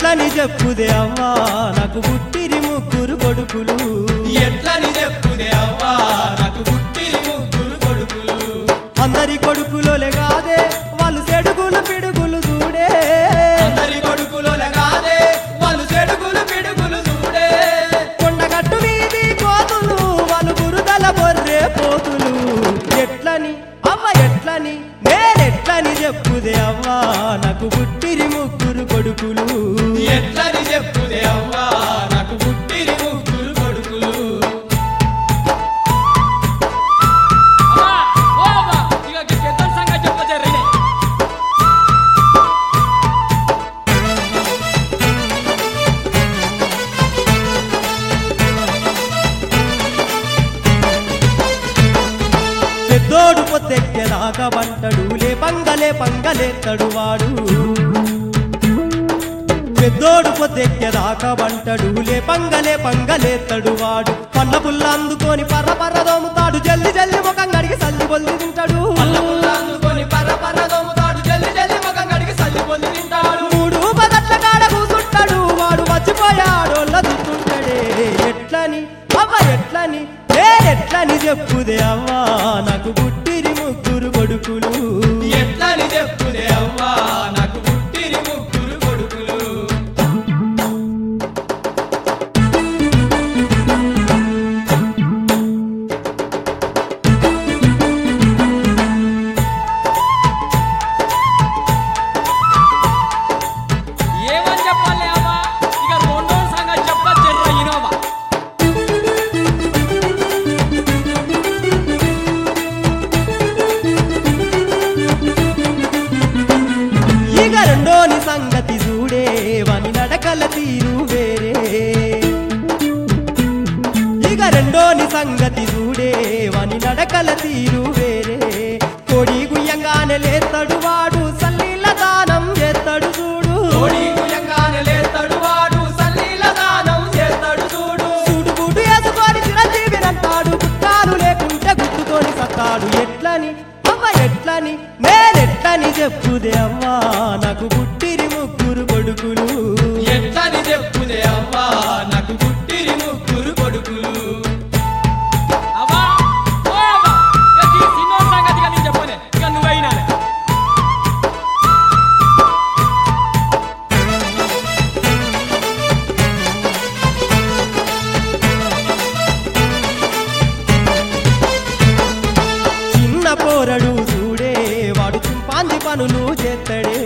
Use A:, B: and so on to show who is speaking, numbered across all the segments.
A: ఎట్లని చెప్పుదే అవ్వా నాకు పుట్టిరి ముగ్గురు కొడుకులు
B: ఎట్లని చెప్పుదే అవ్వా నాకు పుట్టిరి ముగ్గురు కొడుకులు
A: అందరి కొడుకులోలే కాదే వాళ్ళు చెడుగులు పిడుగులు చూడే
B: అందరి కొడుకులోనే కాదే వాళ్ళు చెడుగులు పిడుగులు చూడే
A: కొండగట్టు మీది కోతులు వాళ్ళు బురదల బొర్రే పోతులు ఎట్లని అవ్వ ఎట్లని నేనెట్లని చెప్పుదే అవ్వా నాకు పుట్టిరి ముగ్గురు కొడుకులు
B: ఎట్లని చెప్పుదే అవ్వా నాకు పుట్టిరి ముగ్గురు కొడుకులు
C: అమ్మా ఓ అమ్మా ఇక పెద్ద సంగతి చెప్ప జరిగినాయి
A: పెద్దోడు పొద్దెక్కేదాకా వంటడు లే పంగలే పంగలేత్తడు వాడు పెద్దోడు పొద్దెక్కేదాకా వంటడు లే పంగలే పంగలేత్తడు వాడు పన్న పుల్ల అందుకొని పర్ర పర్ర దోముతాడు జల్లి జల్లి ముఖం కడిగి సల్లి బొల్లి తింటాడు
B: పళ్ళ పుల్ల అందుకొని పర్ర పర్ర దొమ్ముతాడు జల్లి జల్లి మగం కడిగి సల్లి పొంది తింటాడు
A: మూడు పదట్ల కాడ కూసుంటాడు వాడు మర్చిపోయాడోళ్ళ దుస్తుంటాడే ఎట్లని అవ్వ ఎట్లని నేనెట్లని చెప్పుదే అవ్వా నాకు పుట్టిరి ముగ్గురు కొడుకులు
B: ఎట్లని చెప్పుదే అవ్వా నాకు పుట్టిరి ముగ్గురు కొడుకులు
C: ఏమని చెప్పాలి అమ్మా ఇక రెండో సంగతి చెప్ప జర్ర ఇనోవా
A: ఇక రెండోని సంగతి చూడే వని నడకల తీరు వేరే ఇక రెండోని సంగతి చూడే వని నడకల తీరు వేరే కోడి గుయ్యంగానే లేస్తాడు వాడు సల్లీల దానం చేస్తాడు చూడు
B: కోడి గుయ్యంగానే లేస్తాడు వాడు సల్లీల దానం చేస్తాడు చూడు
A: సూటు బూటు వేసుకొని చిరంజీవినంటాడు గుట్టాలు లేకుంటే గుట్టుకొని సత్తాడు ఎట్లని అవ్వ ఎట్లని నేనెట్లని చెప్పుదే అవ్వా నాకు పుట్టిరి ముగ్గురు కొడుకులు
B: ఎట్లని చెప్పుదే అవ్వా నాకు పుట్టిరి ముగ్గురు కొడుకులు
C: అవ్వా ఓ అవ్వా ఇక ఈ సిన్నోడి సంగతి ఇక నేను చెప్పనే ఇక నువ్వైనా
A: చిన్న పోరడు చూడే వాడు చింపాంది పనులు చేస్తాడే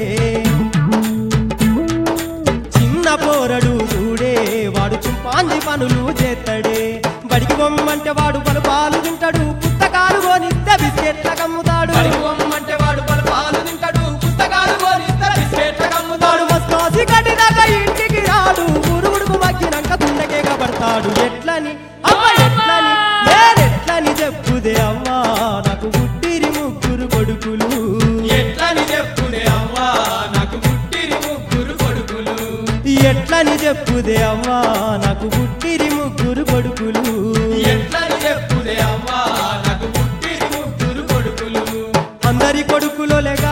A: చిన్న పోరడు చూడే వాడు చింపాంది పనులు చేస్తాడే బడికి బొమ్మంటే వాడు పలు పాలు తింటాడు పుస్తకాలు కొనిస్తే బిస్కెట్ల కమ్ముతాడు
B: బడికి పొమ్మంటే వాడు పలు పాలు తింటాడు పుస్తకాలు కోరిస్తే బిస్కెట్ల కమ్ముతాడు
A: వాడు మస్తోసి కట్టిదాకా ఇంటికి రాడు గురుగుడుకు మగ్గినాక గుండెకే కబడతాడు ఎట్లని అవ్వ ఎట్లని నేనెట్లని చెప్పుదే అవ్వా నాకు పుట్టిరి ముగ్గురు కొడుకులు
B: ఎట్లని చెప్పుదే అవ్వా నాకు పుట్టిరి ముగ్గురు కొడుకులు
A: ఎట్లని చెప్పుదే అవ్వా నాకు పుట్టిరి ముగ్గురు కొడుకులు
B: ఎట్లని చెప్పుదే అవ్వా నాకు పుట్టిరి ముగ్గురు కొడుకులు
A: అందరి కొడుకులోలే